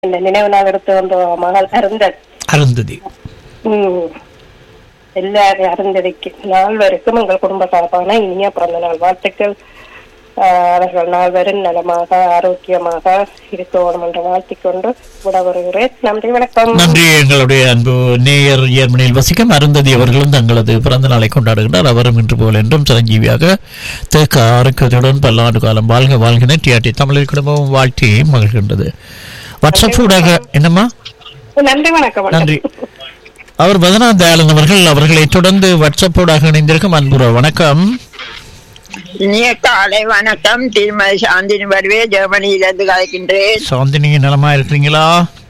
இந்த நினைவு நாள் எடுத்து வந்த மகள் அருந்தல் அருந்ததி ம். எல்லாரும் அருந்ததிக்கு நால்வருக்கும் எங்கள் குடும்ப சார்பான இனிய பிறந்த நாள் வாழ்த்துக்கள் ஆஹ், அவர்கள் நால்வரும் நலமாக ஆரோக்கியமாக இருக்கணும் என்று வாழ்த்திக் கொண்டு விட வருகிறேன் நன்றி வணக்கம் நன்றி எங்களுடைய அன்பு நேயர் ஜெர்மனியில் வசிக்கும் அருந்ததி அவர்களும் தங்களது பிறந்த நாளை கொண்டாடுகின்றார் அவரும் இன்று போல் என்றும் சிரஞ்சீவியாக தேக்க ஆரோக்கியத்துடன் பல்லாண்டு காலம் வாழ்க வாழ்கின டிஆர்டி தமிழர் குடும்பமும் வாழ்த்தி மகிழ்கின்றது வாட்ஸ்அப் ஊடாக என்னம்மா நன்றி வணக்கம் நன்றி அவர் பதனா தயாளன் அவர்கள் அவர்களை தொடர்ந்து வாட்ஸ்அப் ஊடாக இணைந்திருக்கும் அன்புற வணக்கம் இனிய காலை வணக்கம் திருமதி சாந்தினி வருவே ஜெர்மனியிலிருந்து கலைக்கின்றேன் சாந்தினி நலமா இருக்கிறீங்களா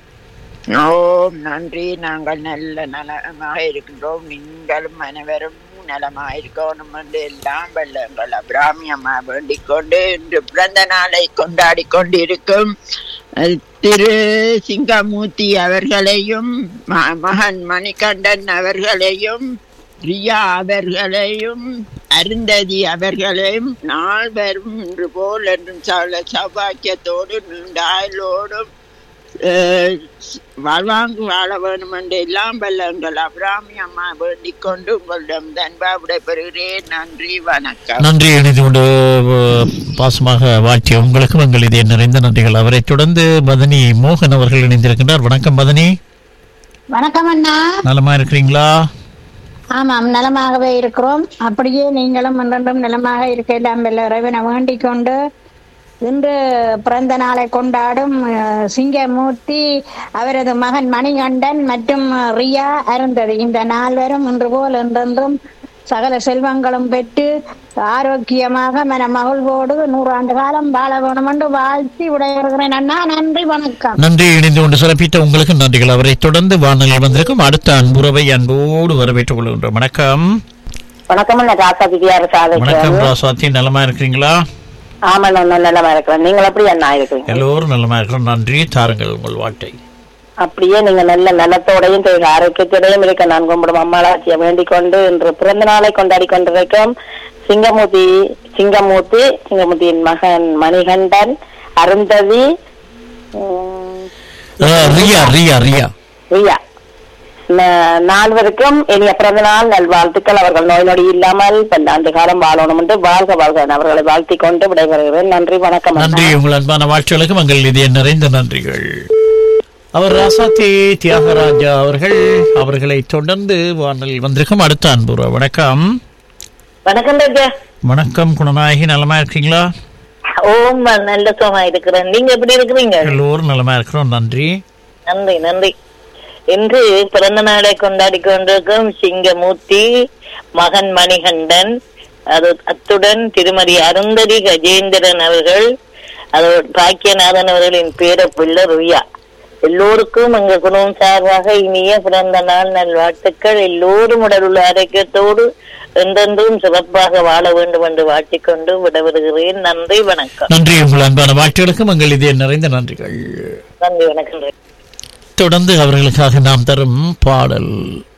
ஓம் நன்றி நாங்கள் நல்ல நலமாக இருக்கின்றோம் நீங்களும் அனைவரும் நலமாக இருக்கணும் என்று எல்லாம் வெள்ளங்கள் அபிராமி அம்மா வேண்டிக் கொண்டு இன்று பிறந்த நாளை கொண்டாடி கொண்டிருக்கும் அஹ், திரு சிங்கமூர்த்தி அவர்களையும் ம- மகன் மணிகண்டன் அவர்களையும் ரியா அவர்களையும் அருந்ததி அவர்களையும் நால்வரும் இன்று போல் என்றும் சகல சௌபாக்கியத்தோடு நீண்ட ஆயுளோடும் அஹ், வாழ்வாங்கு வாழ வேண்டும் என்று எல்லாம் வல்ல எங்கள் அபிராமி அம்மா வேண்டிக் கொண்டு உங்களிடம் தன்பா விடைபெறுகிறேன் நன்றி வணக்கம் நன்றி இணைந்து கொண்டு அஹ், பாசமாக வாழ்த்திய உங்களுக்கும் எங்கள் இதய நிறைந்த நன்றிகள் அவரை தொடர்ந்து மதனி மோகன் அவர்கள் இணைந்திருக்கின்றார் வணக்கம் மதனி வணக்கம் அண்ணா நலமா இருக்கிறீங்களா ஆமாம் நலமாகவே இருக்கிறோம் அப்படியே நீங்களும் என்றென்றும் நலமாக இருக்க எல்லாம் வல்ல இறைவனை வேண்டிக் கொண்டு இன்று பிறந்த நாளை கொண்டாடும் அஹ், சிங்கமூர்த்தி அவரது மகன் மணிகண்டன் மற்றும் ரியா அருந்ததி இந்த நால்வரும் இன்று போல் என்றென்றும் சகல செல்வங்களும் பெற்று ஆரோக்கியமாக மன மகிழ்வோடு நூறாண்டு காலம் வாழ வேணும் என்று வாழ்த்தி விடைபெறுகிறேன் அண்ணா நன்றி வணக்கம் நன்றி இணைந்து கொண்டு சிறப்பித்த உங்களுக்கு நன்றிகள் அவரை தொடர்ந்து வானொலியில் வந்திருக்கும் அடுத்த அன்புறவை அன்போடு வரவேற்றுக் கொள்கின்றோம் வணக்கம் வணக்கம் நான் ராசா திவ்யார வணக்கம் சாதிக்கிறேன் ராசாத்தி நலமா இருக்கிறீங்களா ஆமா நான் நல்லமா இருக்கிறேன் நீங்கள் எப்படி அண்ணா இருக்கிறீங்க எல்லோரும் நலமா இருக்கிறோம் நன்றி தாருங்கள் உங்கள் வாட்டை அப்படியே நீங்க நல்ல நலத்தோடையும் தேக ஆரோக்கியத்தோடையும் இருக்க நான் கும்பிடும் அம்மாளாச்சியை வேண்டிக் கொண்டு இன்று பிறந்த நாளை கொண்டாடி கொண்டிருக்கும் சிங்கமூர்த்தி சிங்கமூர்த்தி சிங்கமூர்த்தியின் மகன் மணிகண்டன் அருந்ததி உம், அஹ், ரியா ரியா ரியா ரியா ந- நால்வருக்கும் இனிய பிறந்த நாள் நல்வாழ்த்துக்கள் அவர்கள் நோய் நொடி இல்லாமல் பல்லாண்டு காலம் வாழணும் என்று வாழ்க வாழ்க என அவர்களை வாழ்த்திக் கொண்டு விடைபெறுகிறேன் நன்றி வணக்கம் அண்ணா. நன்றி உங்கள் அன்பான வாழ்த்துகளுக்கு மங்கள் இதய நிறைந்த நன்றிகள் அவர் ராசாத்தி தியாகராஜா அவர்கள் அவர்களை தொடர்ந்து வானல் வந்திருக்கும் அடுத்த அன்புற வணக்கம் வணக்கம் ராஜா வணக்கம் குணநாயகி நலமா இருக்கீங்களா ஓம் நல்ல சுகமா இருக்கிறேன் நீங்க எப்படி இருக்கிறீங்க எல்லோரும் நலமா இருக்கிறோம் நன்றி நன்றி நன்றி இன்று பிறந்த நாளை கொண்டாடி கொண்டிருக்கும் சிங்கமூர்த்தி மகன் மணிகண்டன் அது அத்துடன் திருமதி அருந்ததி கஜேந்திரன் அவர்கள் அதோடு பாக்கியநாதன் அவர்களின் பேர பிள்ளை ருயா எல்லோருக்கும் எங்க குடும்பம் சார்பாக இனிய பிறந்த நாள் நல்வாழ்த்துக்கள் எல்லோரும் உடல் உள்ள ஆரோக்கியத்தோடு என்றென்றும் சிறப்பாக வாழ வேண்டும் என்று வாழ்த்திக்கொண்டு விடைபெறுகிறேன் நன்றி வணக்கம் நன்றி உங்கள் அன்பான வாழ்த்துகளுக்கு மங்கள் இதய நிறைந்த நன்றிகள் நன்றி வணக்கம் தொடர்ந்து அவர்களுக்காக நாம் தரும் பாடல்